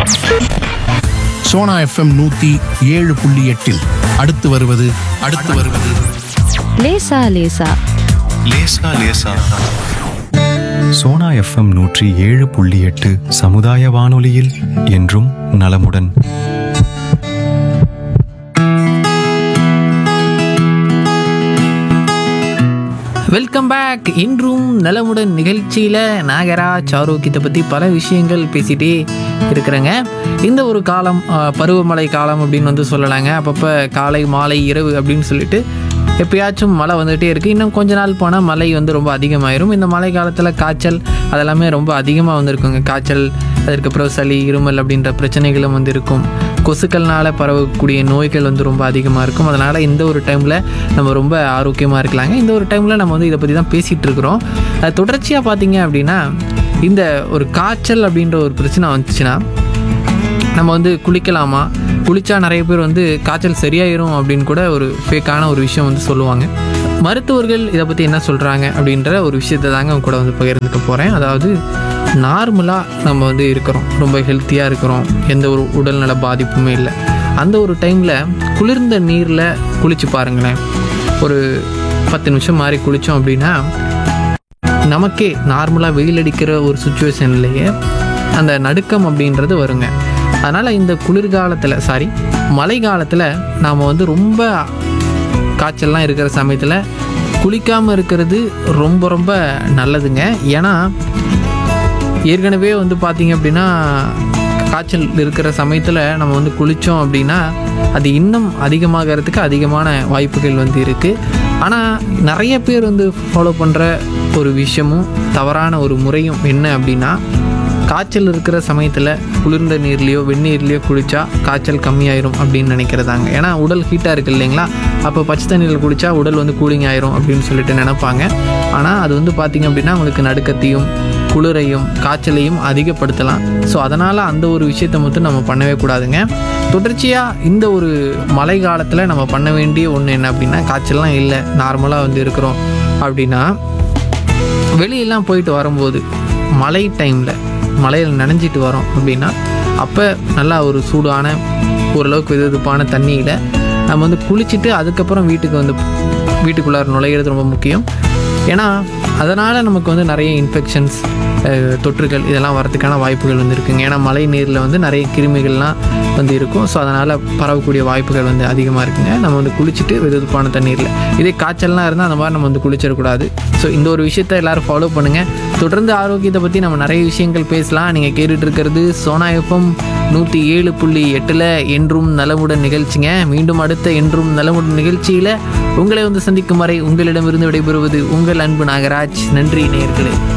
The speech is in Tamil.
சோனா எஃப்எம் நூத்தி ஏழு புள்ளி எட்டில் அடுத்து வருவது அடுத்து வருவது லேசா லேசா லேசா லேசா சோனா எஃப்எம் நூற்றி ஏழு புள்ளி எட்டு சமுதாய வானொலியில் என்றும் நலமுடன் வெல்கம் பேக் இன்றும் நலமுடன் நிகழ்ச்சியில் நாகராஜ் ஆரோக்கியத்தை பற்றி பல விஷயங்கள் பேசிகிட்டே இருக்கிறேங்க இந்த ஒரு காலம் ஆ, பருவமழை காலம் அப்படின்னு வந்து சொல்லலாங்க அப்பப்போ காலை மாலை இரவு அப்படின்னு சொல்லிட்டு எப்பயாச்சும் மழை வந்துகிட்டே இருக்குது இன்னும் கொஞ்ச நாள் போனால் மழை வந்து ரொம்ப அதிகமாயிரும் இந்த மழை காலத்தில் காய்ச்சல் அதெல்லாமே ரொம்ப அதிகமாக வந்திருக்குங்க காய்ச்சல் அதுக்கப்புறம் சளி இருமல் அப்படின்ற பிரச்சனைகளும் வந்து இருக்கும் கொசுக்கள்னால பரவக்கூடிய நோய்கள் வந்து ரொம்ப அதிகமாக இருக்கும் அதனால் இந்த ஒரு டைமில் நம்ம ரொம்ப ஆரோக்கியமாக இருக்கலாங்க இந்த ஒரு டைமில் நம்ம வந்து இதை பற்றி தான் பேசிகிட்டு இருக்கிறோம் அது தொடர்ச்சியாக பார்த்தீங்க அப்படின்னா இந்த ஒரு காய்ச்சல் அப்படின்ற ஒரு பிரச்சனை வந்துச்சுன்னா நம்ம வந்து குளிக்கலாமா குளிச்சா நிறைய பேர் வந்து காய்ச்சல் சரியாயிரும் அப்படின்னு கூட ஒரு ஃபேக்கான ஒரு விஷயம் வந்து சொல்லுவாங்க மருத்துவர்கள் இதை பற்றி என்ன சொல்கிறாங்க அப்படின்ற ஒரு விஷயத்தை தாங்க அவங்க கூட வந்து பகிர்ந்துக்க போகிறேன் அதாவது நார்மலாக நம்ம வந்து இருக்கிறோம் ரொம்ப ஹெல்த்தியாக இருக்கிறோம் எந்த ஒரு உடல்நல பாதிப்புமே இல்லை அந்த ஒரு டைமில் குளிர்ந்த நீரில் குளிச்சு பாருங்களேன் ஒரு பத்து நிமிஷம் மாதிரி குளித்தோம் அப்படின்னா நமக்கே நார்மலாக வெயில் அடிக்கிற ஒரு சுச்சுவேஷன்லேயே அந்த நடுக்கம் அப்படின்றது வருங்க அதனால் இந்த குளிர்காலத்தில் சாரி மழை காலத்தில் நாம் வந்து ரொம்ப காய்ச்சல்லாம் இருக்கிற சமயத்தில் குளிக்காமல் இருக்கிறது ரொம்ப ரொம்ப நல்லதுங்க ஏன்னா ஏற்கனவே வந்து பார்த்தீங்க அப்படின்னா காய்ச்சல் இருக்கிற சமயத்தில் நம்ம வந்து குளித்தோம் அப்படின்னா அது இன்னும் அதிகமாகிறதுக்கு அதிகமான வாய்ப்புகள் வந்து இருக்குது ஆனால் நிறைய பேர் வந்து ஃபாலோ பண்ணுற ஒரு விஷயமும் தவறான ஒரு முறையும் என்ன அப்படின்னா காய்ச்சல் இருக்கிற சமயத்தில் குளிர்ந்த நீர்லேயோ வெந்நீர்லேயோ குளித்தா காய்ச்சல் கம்மியாயிரும் அப்படின்னு நினைக்கிறதாங்க ஏன்னா உடல் ஹீட்டாக இருக்குது இல்லைங்களா அப்போ பச்சை தண்ணியில் குளித்தா உடல் வந்து கூலிங் ஆயிரும் அப்படின்னு சொல்லிட்டு நினைப்பாங்க ஆனால் அது வந்து பார்த்திங்க அப்படின்னா உங்களுக்கு நடுக்கத்தையும் குளிரையும் காய்ச்சலையும் அதிகப்படுத்தலாம் ஸோ அதனால் அந்த ஒரு விஷயத்தை மட்டும் நம்ம பண்ணவே கூடாதுங்க தொடர்ச்சியாக இந்த ஒரு மழை காலத்தில் நம்ம பண்ண வேண்டிய ஒன்று என்ன அப்படின்னா காய்ச்சல்லாம் இல்லை நார்மலாக வந்து இருக்கிறோம் அப்படின்னா வெளியெல்லாம் போயிட்டு வரும்போது மழை டைமில் மழையில் நனைஞ்சிட்டு வரோம் அப்படின்னா அப்போ நல்லா ஒரு சூடான ஓரளவுக்கு வெதுவெதுப்பான தண்ணியில் நம்ம வந்து குளிச்சுட்டு அதுக்கப்புறம் வீட்டுக்கு வந்து வீட்டுக்குள்ளார நுழையிறது ரொம்ப முக்கியம் ஏன்னா அதனால் நமக்கு வந்து நிறைய இன்ஃபெக்ஷன்ஸ் தொற்றுகள் இதெல்லாம் வரதுக்கான வாய்ப்புகள் வந்து இருக்குங்க ஏன்னா மழை நீரில் வந்து நிறைய கிருமிகள்லாம் வந்து இருக்கும் ஸோ அதனால் பரவக்கூடிய வாய்ப்புகள் வந்து அதிகமாக இருக்குங்க நம்ம வந்து குளிச்சுட்டு வெதுவெதுப்பான தண்ணீரில் இதே காய்ச்சல்லாம் இருந்தால் அந்த மாதிரி நம்ம வந்து குளிச்சிடக்கூடாது ஸோ இந்த ஒரு விஷயத்தை எல்லாரும் ஃபாலோ பண்ணுங்கள் தொடர்ந்து ஆரோக்கியத்தை பற்றி நம்ம நிறைய விஷயங்கள் பேசலாம் நீங்கள் கேட்டுட்டு இருக்கிறது சோனா எஃப்எம் நூற்றி ஏழு புள்ளி எட்டில் என்றும் நலமுடன் நிகழ்ச்சிங்க மீண்டும் அடுத்த என்றும் நலமுடன் நிகழ்ச்சியில் உங்களை வந்து சந்திக்கும் வரை உங்களிடமிருந்து விடைபெறுவது உங்கள் அன்பு நாகராஜ் நன்றி நேயர்களே